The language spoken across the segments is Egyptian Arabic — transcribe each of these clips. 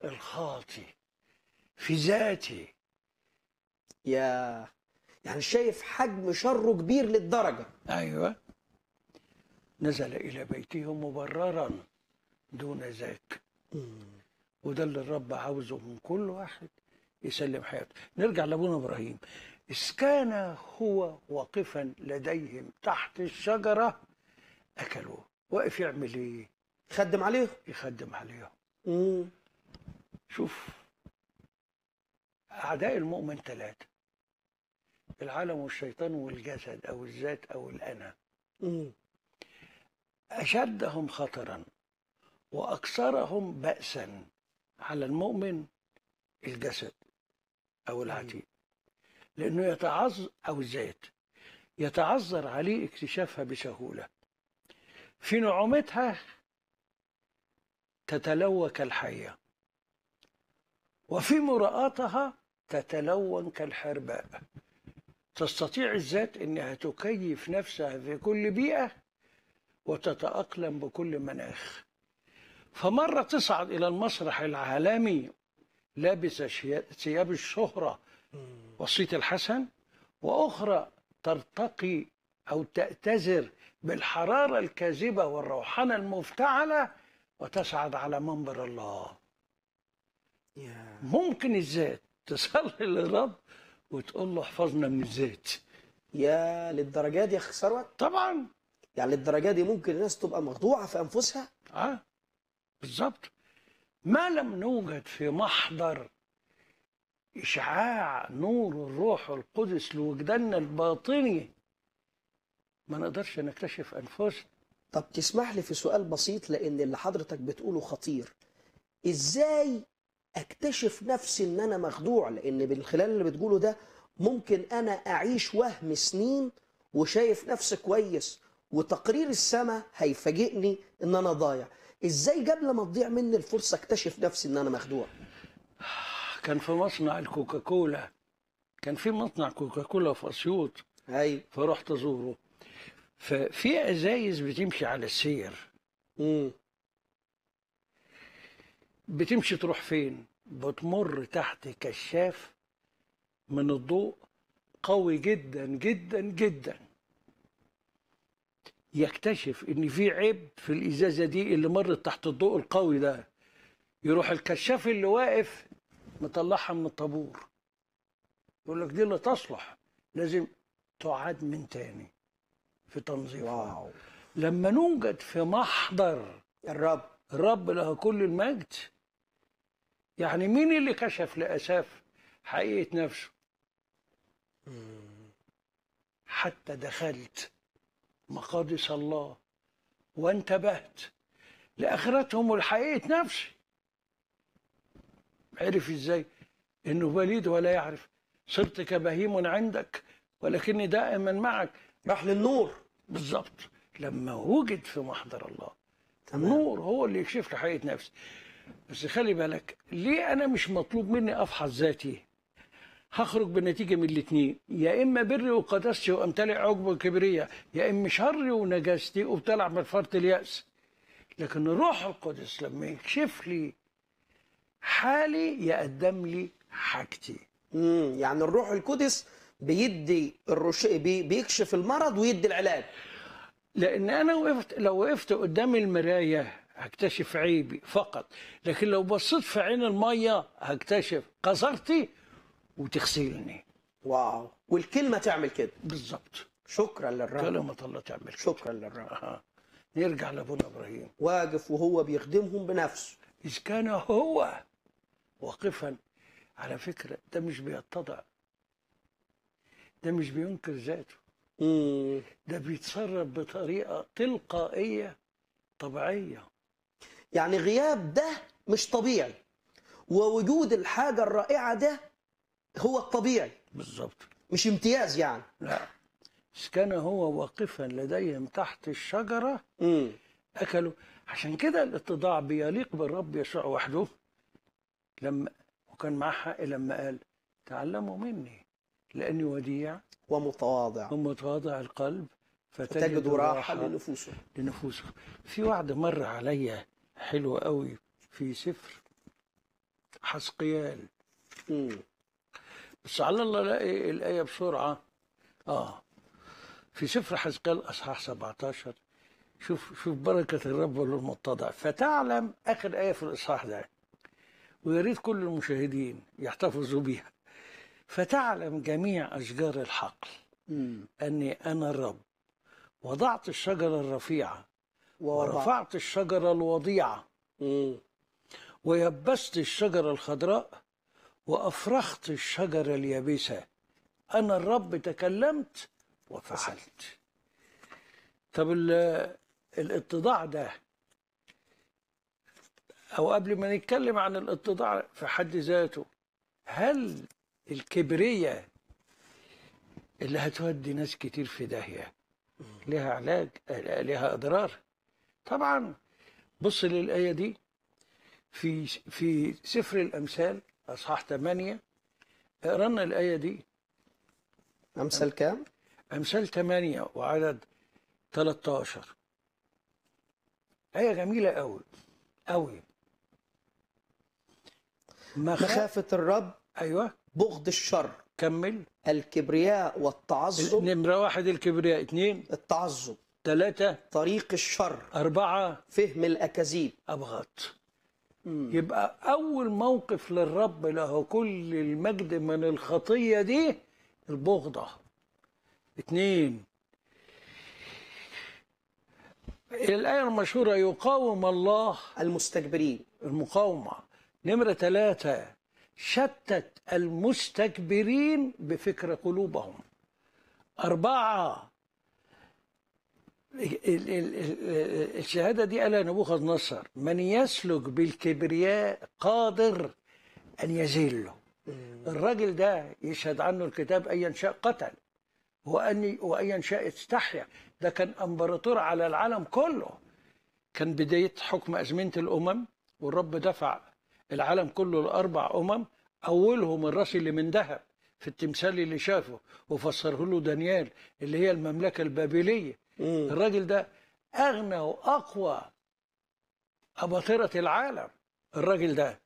الخاطي في ذاتي يا يعني شايف حجم شره كبير للدرجة أيوة نزل إلى بيته مبررا دون ذاك وده اللي الرب عاوزه من كل واحد يسلم حياته نرجع لابونا إبراهيم إذ كان هو واقفا لديهم تحت الشجرة أكلوا واقف يعمل إيه خدم عليه يخدم عليهم مم. شوف أعداء المؤمن ثلاثة العالم والشيطان والجسد أو الذات أو الأنا مم. أشدهم خطرا وأكثرهم بأسا على المؤمن الجسد أو العتيق لأنه يتعذر أو الذات يتعذر عليه اكتشافها بسهولة في نعومتها تتلوى كالحية وفي مراءتها تتلون كالحرباء تستطيع الذات انها تكيف نفسها في كل بيئه وتتاقلم بكل مناخ فمره تصعد الى المسرح العالمي لابسه شيا- ثياب الشهره والصيت الحسن واخرى ترتقي او تاتزر بالحراره الكاذبه والروحنه المفتعله وتصعد على منبر الله يا ممكن الذات تصلي للرب وتقول له احفظنا من الذات يا للدرجة دي يا اخي ثروت طبعا يعني للدرجة دي ممكن الناس تبقى مخدوعة في أنفسها اه بالظبط ما لم نوجد في محضر اشعاع نور الروح القدس لوجداننا الباطني ما نقدرش نكتشف انفسنا طب تسمح لي في سؤال بسيط لأن اللي حضرتك بتقوله خطير إزاي أكتشف نفسي إن أنا مخدوع لأن من خلال اللي بتقوله ده ممكن أنا أعيش وهم سنين وشايف نفسي كويس وتقرير السماء هيفاجئني إن أنا ضايع إزاي قبل ما تضيع مني الفرصة أكتشف نفسي إن أنا مخدوع كان في مصنع الكوكاكولا كان في مصنع كوكاكولا في اسيوط أي فرحت ازوره ففي ازايز بتمشي على السير مم. بتمشي تروح فين بتمر تحت كشاف من الضوء قوي جدا جدا جدا يكتشف ان في عيب في الازازه دي اللي مرت تحت الضوء القوي ده يروح الكشاف اللي واقف مطلعها من الطابور يقول لك دي لا تصلح لازم تعاد من تاني في تنظيفها واو لما نوجد في محضر الرب الرب له كل المجد يعني مين اللي كشف لأساف حقيقة نفسه حتى دخلت مقادس الله وانتبهت لآخرتهم ولحقيقة نفسي عرف ازاي انه وليد ولا يعرف صرت كبهيم عندك ولكني دائما معك راح للنور بالظبط لما وجد في محضر الله تمام. النور هو اللي يكشف لي حقيقه نفسي بس خلي بالك ليه انا مش مطلوب مني افحص ذاتي هخرج بنتيجه من الاثنين يا اما بري وقدستي وامتلئ عقب الكبريه يا اما شري ونجاستي وابتلع من فرط الياس لكن الروح القدس لما يكشف لي حالي يقدم لي حاجتي مم. يعني الروح القدس بيدي الرش... بي... بيكشف المرض ويدي العلاج لان انا وقفت لو وقفت قدام المرايه هكتشف عيبي فقط لكن لو بصيت في عين الميه هكتشف قذرتي وتغسلني واو والكلمة تعمل كده بالظبط شكرا للرب كلمة الله تعمل كده. شكرا للرب آه. نرجع لابونا ابراهيم واقف وهو بيخدمهم بنفسه اذ كان هو واقفا على فكره ده مش بيتضع ده مش بينكر ذاته مم. ده بيتصرف بطريقه تلقائيه طبيعيه يعني غياب ده مش طبيعي ووجود الحاجة الرائعة ده هو الطبيعي بالظبط مش امتياز يعني لا إذ كان هو واقفا لديهم تحت الشجرة مم. أكلوا عشان كده الاتضاع بيليق بالرب يسوع وحده لما وكان معاه حق لما قال تعلموا مني لأني وديع ومتواضع ومتواضع القلب تجد فتجدوا راحة راحة لنفوسهم لنفوسكم في وعد مر عليا حلو قوي في سفر حسقيال مم. بس على الله الاقي الايه بسرعه اه في سفر حزقيال اصحاح 17 شوف شوف بركه الرب للمتضع فتعلم اخر ايه في الاصحاح ده ويا ريت كل المشاهدين يحتفظوا بيها فتعلم جميع اشجار الحقل مم. اني انا الرب وضعت الشجره الرفيعه ووضع ورفعت الشجره الوضيعه مم. ويبست الشجرة الخضراء وأفرخت الشجرة اليابسة أنا الرب تكلمت وفعلت طب ال- الاتضاع ده أو قبل ما نتكلم عن الاتضاع في حد ذاته هل الكبرية اللي هتودي ناس كتير في داهية لها علاج لها أضرار طبعا بص للآية دي في في سفر الأمثال أصحاح 8 اقرا لنا الآية دي امثال كام أمثال 8 وعدد 13 آية جميلة أوي أوي مخاف مخافه الرب أيوه بغض الشر كمل الكبرياء والتعظم نمرة واحد الكبرياء اثنين التعظم ثلاثة طريق الشر أربعة فهم الاكاذيب أبغض مم. يبقى أول موقف للرب له كل المجد من الخطية دي البغضة اتنين الآية المشهورة يقاوم الله المستكبرين المقاومة نمرة ثلاثة شتت المستكبرين بفكر قلوبهم أربعة ال- ال- ال- ال- الشهادة دي قالها نبوخذ نصر من يسلك بالكبرياء قادر أن يذله الراجل ده يشهد عنه الكتاب أيا شاء قتل وأن وأيا شاء استحيا ده كان امبراطور على العالم كله كان بداية حكم أزمنة الأمم والرب دفع العالم كله لأربع أمم أولهم الراس اللي من ذهب في التمثال اللي شافه وفسره له دانيال اللي هي المملكة البابلية مم. الراجل ده أغنى وأقوى أباطرة العالم الراجل ده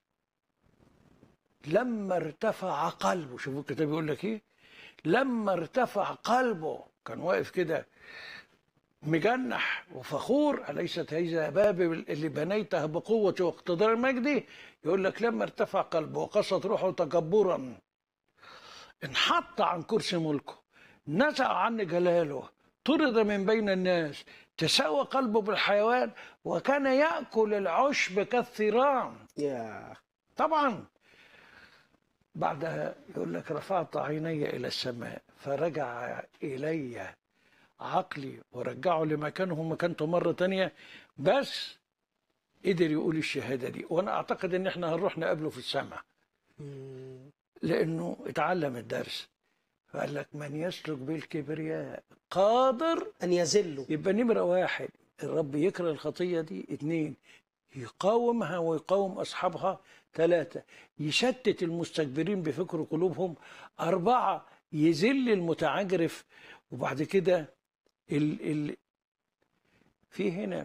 لما ارتفع قلبه شوفوا الكتاب يقول لك ايه لما ارتفع قلبه كان واقف كده مجنح وفخور أليست هذه بابل اللي بنيتها بقوة واقتدار مجدي يقول لك لما ارتفع قلبه وقصت روحه تكبرا انحط عن كرسي ملكه نزع عني جلاله طرد من بين الناس تساوى قلبه بالحيوان وكان يأكل العشب كالثيران يا طبعا بعدها يقول لك رفعت عيني إلى السماء فرجع إلي عقلي ورجعه لمكانه مكانته مرة تانية بس قدر يقول الشهادة دي وأنا أعتقد إن إحنا هنروح نقابله في السماء مم. لأنه اتعلم الدرس فقال لك من يسلك بالكبرياء قادر ان يذلوا يبقى نمرة واحد الرب يكره الخطية دي اتنين يقاومها ويقاوم أصحابها ثلاثة يشتت المستكبرين بفكر قلوبهم أربعة يذل المتعجرف وبعد كده ال ال في هنا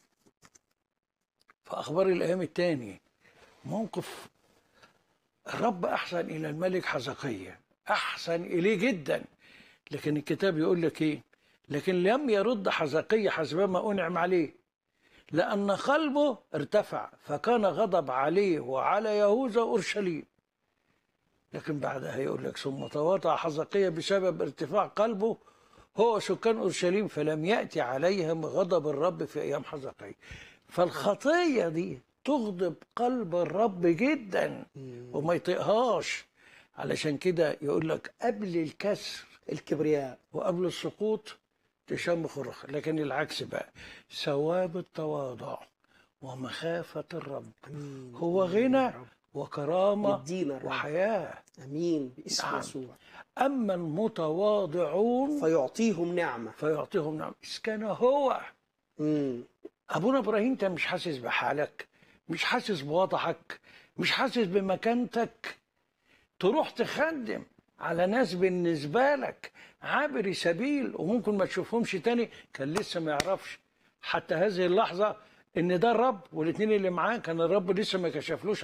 في أخبار الأيام الثاني موقف الرب أحسن إلى الملك حزقية أحسن إليه جدا لكن الكتاب يقول لك إيه لكن لم يرد حزقية حسب ما أنعم عليه لأن قلبه ارتفع فكان غضب عليه وعلى يهوذا أورشليم لكن بعدها يقول لك ثم تواطأ حزقية بسبب ارتفاع قلبه هو سكان أورشليم فلم يأتي عليهم غضب الرب في أيام حزقية فالخطية دي تغضب قلب الرب جدا وما يطيقهاش علشان كده يقول لك قبل الكسر الكبرياء وقبل السقوط تشم خرخ لكن العكس بقى ثواب التواضع ومخافة الرب هو غنى وكرامة يدينا الرب وحياة امين باسم نعم. يسوع أما المتواضعون فيعطيهم نعمه فيعطيهم نعم إذ كان هو مم. أبونا إبراهيم أنت مش حاسس بحالك مش حاسس بوضعك مش حاسس بمكانتك تروح تخدم على ناس بالنسبة لك عابر سبيل وممكن ما تشوفهمش تاني كان لسه ما يعرفش حتى هذه اللحظة ان ده الرب والاثنين اللي معاه كان الرب لسه ما كشفلوش